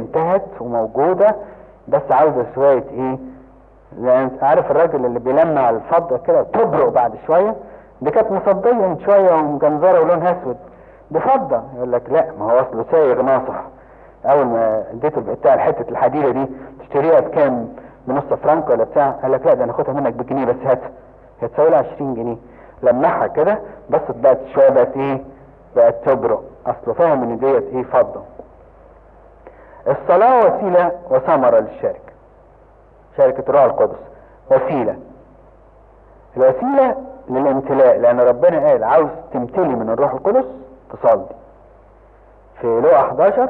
انتهت وموجودة بس عاوزة شوية ايه لان انت عارف الراجل اللي بيلمع الفضة كده وتبرق بعد شوية دي كانت مصدية من شوية ومجنزرة ولونها اسود دي فضة يقول لك لا ما هو اصله سايغ ناصح اول ما اديته بتاع حتة الحديدة دي تشتريها بكام بنص فرنك ولا بتاع قال لك لا ده انا اخدها منك بجنيه بس هاتها هتساوي لها 20 جنيه لمعها كده بس بقت شوية بقت ايه بقت تبرق اصله فاهم ان ديت ايه فضة الصلاة وسيلة وثمرة للشركة شركة الروح القدس وسيلة الوسيلة للامتلاء لان ربنا قال عاوز تمتلي من الروح القدس تصلي في لوقا 11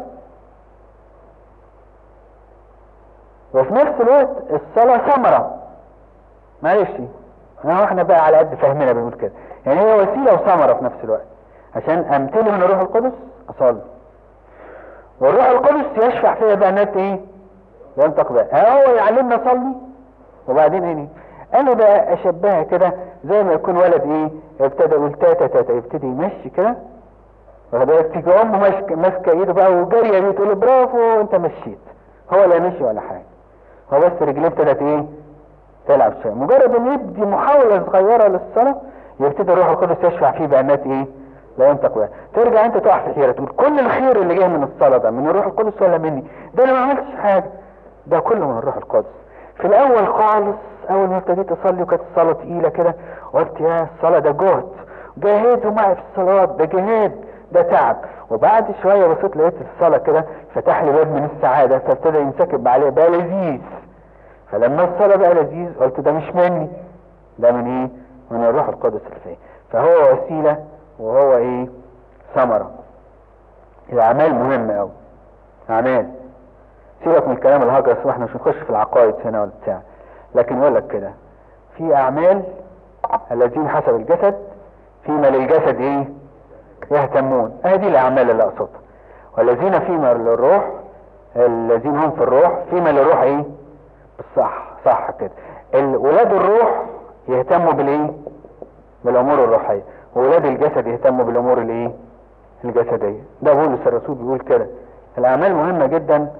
وفي نفس الوقت الصلاة ثمرة معلش اهو احنا بقى على قد فهمنا بنقول كده يعني هي وسيلة وثمرة في نفس الوقت عشان امتلي من الروح القدس اصلي والروح القدس يشفع فيها بيانات ايه ينطق بقى هو يعلمنا صلي وبعدين ايه انا بقى اشبهها كده زي ما يكون ولد ايه ابتدى يقول تاتا تاتا يبتدي يمشي كده واخد بالك تيجي امه ماسكه ماسكه ايده بقى وجاريه بيه تقول له برافو انت مشيت هو لا مشي ولا حاجه هو بس رجليه ابتدت ايه تلعب شويه مجرد ان يدي محاوله صغيره للصلاه يبتدي الروح القدس يشفع فيه بيانات ايه لا ينطق بها ترجع انت تقع في حيره تقول كل الخير اللي جاي من الصلاه ده من الروح القدس ولا مني ده انا ما عملتش حاجه ده كله من الروح القدس في الاول خالص اول ما ابتديت اصلي وكانت الصلاه تقيله كده قلت يا الصلاه ده جهد جاهدوا معي في الصلاه ده جهاد ده تعب وبعد شويه بصيت لقيت الصلاه كده فتح لي باب من السعاده فابتدى ينسكب عليه بقى لذيذ فلما الصلاه بقى لذيذ قلت ده مش مني ده من ايه من الروح القدس اللي فيه فهو وسيله وهو ايه ثمره الاعمال مهمه قوي اعمال سيبك من الكلام الهجرس واحنا مش هنخش في العقائد هنا ولا بتاع لكن يقول لك كده في اعمال الذين حسب الجسد فيما للجسد ايه يهتمون هذه الاعمال اللي اقصدها والذين فيما للروح الذين هم في الروح فيما للروح ايه بالصح صح كده ولاد الروح يهتموا بالايه بالامور الروحيه وولاد الجسد يهتموا بالامور الايه الجسديه ده بولس الرسول بيقول كده الاعمال مهمه جدا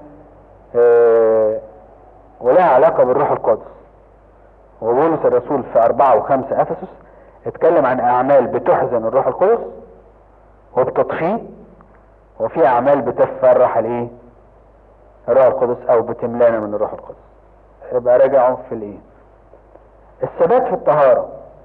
آه ولها علاقه بالروح القدس وبولس الرسول في أربعة وخمسة أفسس اتكلم عن أعمال بتحزن الروح القدس وبتطفيه وفي أعمال بتفرح الإيه؟ الروح القدس أو بتملانا من الروح القدس يبقى راجعوا في الإيه؟ الثبات في الطهارة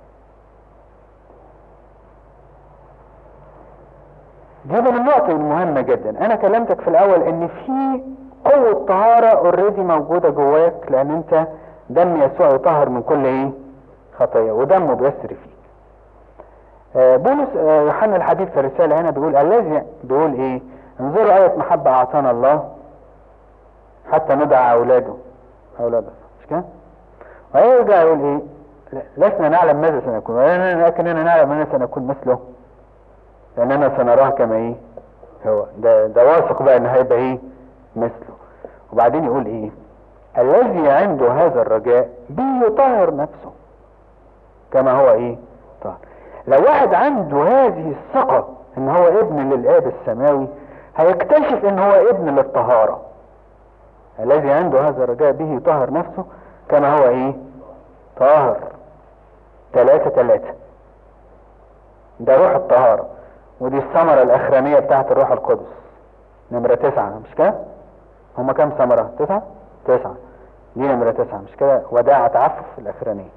دي من النقط المهمة جدا أنا كلمتك في الأول إن في قوة طهارة اوريدي موجودة جواك لأن أنت دم يسوع يطهر من كل إيه؟ خطية ودمه بيسري فيك. آه بولس آه يوحنا الحبيب في الرسالة هنا بيقول الذي بيقول إيه؟ انظروا آية محبة أعطانا الله حتى ندعى أولاده أولاده مش كده؟ ويرجع يقول إيه؟ لسنا نعلم ماذا سنكون ولكننا نعلم أننا سنكون مثله لأننا سنراه كما إيه؟ هو ده ده واثق بقى إن هيبقى إيه؟ مثله وبعدين يقول إيه؟ الذي عنده هذا الرجاء بيطهر نفسه كما هو إيه؟ طهر لو واحد عنده هذه الثقة إن هو ابن للآب السماوي هيكتشف إن هو ابن للطهارة الذي عنده هذا الرجاء به يطهر نفسه كما هو إيه؟ طاهر ثلاثة ثلاثة ده روح الطهارة ودي الثمرة الأخرانية بتاعت الروح القدس نمرة تسعة مش كده؟ هما كام ثمرة؟ تسعة؟ تسعة دي نمرة تسعة مش كده؟ وداع تعفف الأخرانية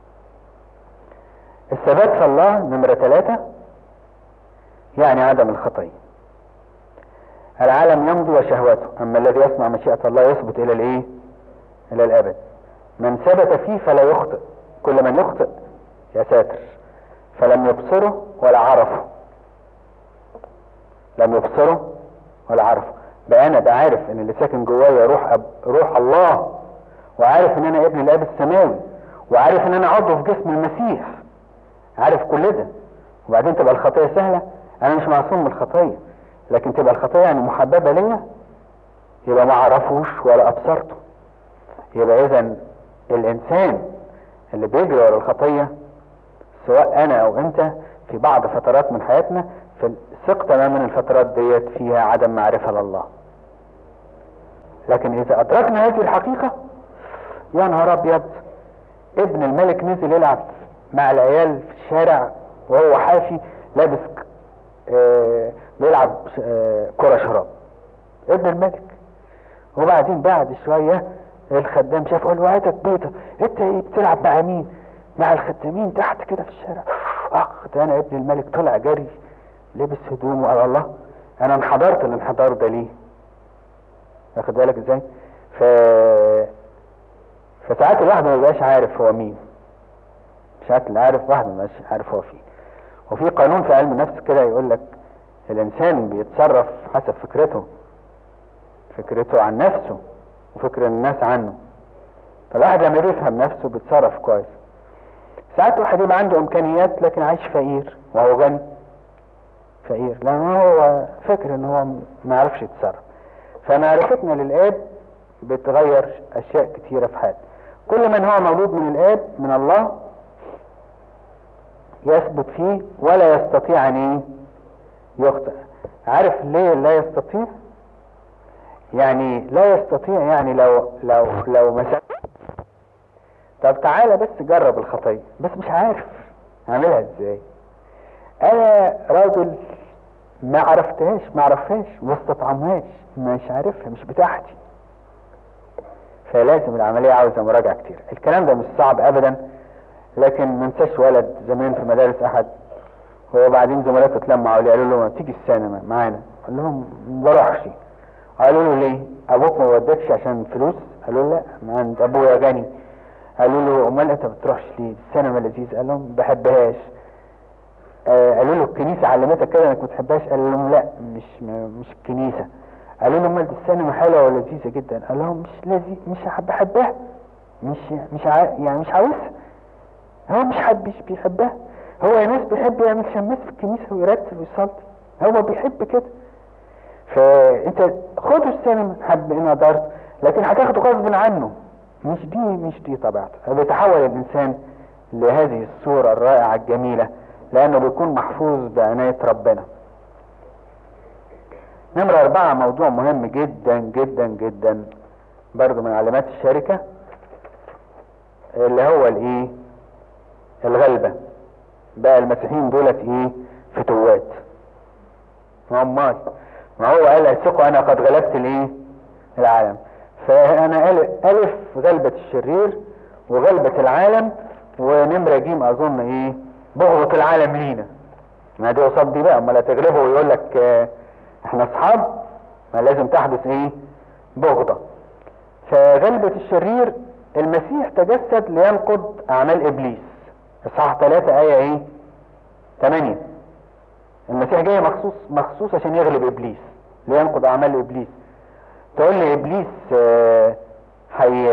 الثبات في الله نمرة ثلاثة يعني عدم الخطية العالم يمضي وشهوته أما الذي يصنع مشيئة الله يثبت إلى الإيه؟ إلى الأبد من ثبت فيه فلا يخطئ كل من يخطئ يا ساتر فلم يبصره ولا عرفه لم يبصره ولا عرفه بقى انا بقى عارف ان اللي ساكن جوايا روح أب... روح الله وعارف ان انا ابن الاب السماوي وعارف ان انا عضو في جسم المسيح عارف كل ده وبعدين تبقى الخطيه سهله انا مش معصوم من الخطيه لكن تبقى الخطيه يعني محببه ليا يبقى ما اعرفوش ولا ابصرته يبقى اذا الانسان اللي بيجري ورا الخطيه سواء انا او انت في بعض فترات من حياتنا في ثق تماما الفترات ديت فيها عدم معرفه لله لكن اذا ادركنا هذه الحقيقة يا نهار ابيض ابن الملك نزل يلعب مع العيال في الشارع وهو حافي لابس ك- آه بيلعب آه كرة شراب ابن الملك وبعدين بعد شوية الخدام شافه قال له هاتك بيضة انت ايه بتلعب مع مين مع الخدامين تحت كده في الشارع اخ ده انا ابن الملك طلع جري لبس هدومه قال الله انا انحدرت الانحدار ده ليه واخد بالك ازاي ف فساعات الواحد ما بيبقاش عارف هو مين ساعات اللي عارف واحد ما بيبقاش عارف هو فين وفي قانون في علم النفس كده يقول لك الانسان بيتصرف حسب فكرته فكرته عن نفسه وفكر الناس عنه فالواحد لما بيفهم نفسه بيتصرف كويس ساعات واحد يبقى عنده امكانيات لكن عايش فقير وهو غني فقير لان هو فكر ان هو ما يعرفش يتصرف فمعرفتنا للاب بتغير اشياء كتيره في حياتنا كل من هو مولود من الاب من الله يثبت فيه ولا يستطيع ان ايه يخطئ عارف ليه لا يستطيع يعني لا يستطيع يعني لو لو لو مثلا طب تعالى بس جرب الخطيه بس مش عارف اعملها ازاي انا راجل ما عرفتهاش ما عرفهاش ما استطعمهاش مش عارفها مش بتاعتي فلازم العملية عاوزة مراجعة كتير الكلام ده مش صعب ابدا لكن ما انساش ولد زمان في مدارس احد هو بعدين زملاته اتلموا عليه قالوا له ما تيجي السينما معانا قال لهم ما بروحش قالوا له ليه ابوك ما ودكش عشان فلوس قالوا له لا ما عند ابويا غني قالوا له امال انت ما بتروحش ليه السينما لذيذ قال لهم ما بحبهاش آه قالوا له الكنيسه علمتك كده انك ما بتحبهاش قال لهم لا مش م- مش الكنيسه قالوا له امال دي السينما حلوه ولذيذه جدا قال لهم مش لذيذ مش حب- بحبها مش مش ع... يعني مش عاوزها هو مش حب مش بيحبها هو يا ناس بيحب يعمل شماس في الكنيسه ويرتل ويصلي هو بيحب كده فانت خده السينما حب ان قدرت لكن هتاخده غصب عنه مش دي مش دي طبيعته بيتحول الانسان لهذه الصورة الرائعة الجميلة لانه بيكون محفوظ بعناية ربنا نمرة اربعة موضوع مهم جدا جدا جدا برضو من علامات الشركة اللي هو الايه الغلبة بقى المسيحيين دولت ايه فتوات امال ما هو قال اثقوا انا قد غلبت الايه العالم فانا أل- الف غلبة الشرير وغلبة العالم ونمرة جيم اظن ايه بغضة العالم لينا ما دي قصاد دي بقى امال هتغلبه ويقول لك آه، احنا اصحاب ما لازم تحدث ايه بغضة فغلبة الشرير المسيح تجسد لينقض اعمال ابليس اصحاح 3 ايه ايه 8 المسيح جاي مخصوص مخصوص عشان يغلب ابليس لينقض اعمال ابليس تقول لي ابليس آه، هي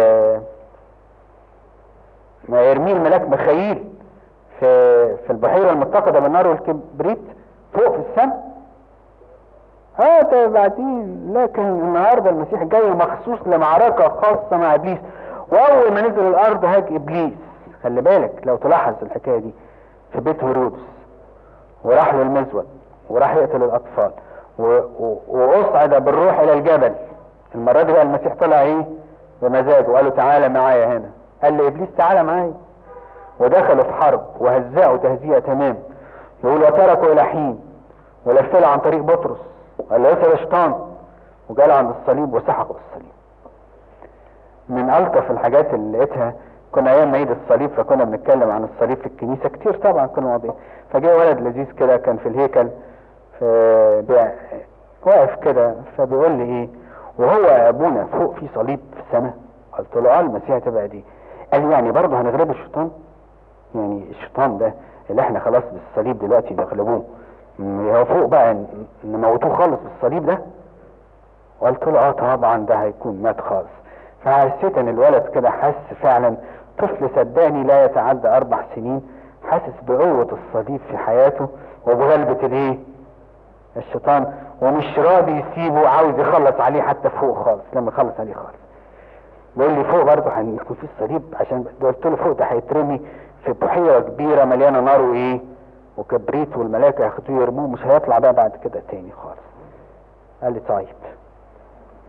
ما يرميه الملاك مخيل في في البحيره المتقده بالنار والكبريت فوق في السماء اه ده بعدين لكن النهارده المسيح جاي مخصوص لمعركه خاصه مع ابليس واول ما نزل الارض هاج ابليس خلي بالك لو تلاحظ الحكايه دي في بيت هيرودس وراح للمزود وراح يقتل الاطفال و... و... واصعد بالروح الى الجبل المره دي بقى المسيح طلع ايه بمزاجه وقال له تعالى معايا هنا قال لابليس تعالى معايا ودخلوا في حرب وهزأوا تهزيئه تمام يقول وتركوا الى حين ولفلوا عن طريق بطرس قال له يا شيطان وجاله عند الصليب وسحقوا الصليب من الطف الحاجات اللي لقيتها كنا ايام عيد الصليب فكنا بنتكلم عن الصليب في الكنيسه كتير طبعا كنا مواضيع فجاء ولد لذيذ كده كان في الهيكل في بيع- واقف كده فبيقول لي ايه وهو يا ابونا فوق في صليب في السماء قلت له اه المسيح تبقى دي قال لي يعني برضه هنغلب الشيطان يعني الشيطان ده اللي احنا خلاص بالصليب دلوقتي نغلبوه م- هو فوق بقى ن- نموتوه خالص بالصليب ده قلت له اه طبعا ده هيكون مات خالص فحسيت ان الولد كده حس فعلا طفل صدقني لا يتعدى اربع سنين حاسس بقوة الصليب في حياته وبغلبة الايه الشيطان ومش راضي يسيبه عاوز يخلص عليه حتى فوق خالص لما يخلص عليه خالص بيقول لي فوق برضه هيكون في الصليب عشان قلت له فوق ده هيترمي في بحيرة كبيرة مليانة نار وايه وكبريت والملائكة ياخدوه يرموه مش هيطلع بقى بعد كده تاني خالص قال لي طيب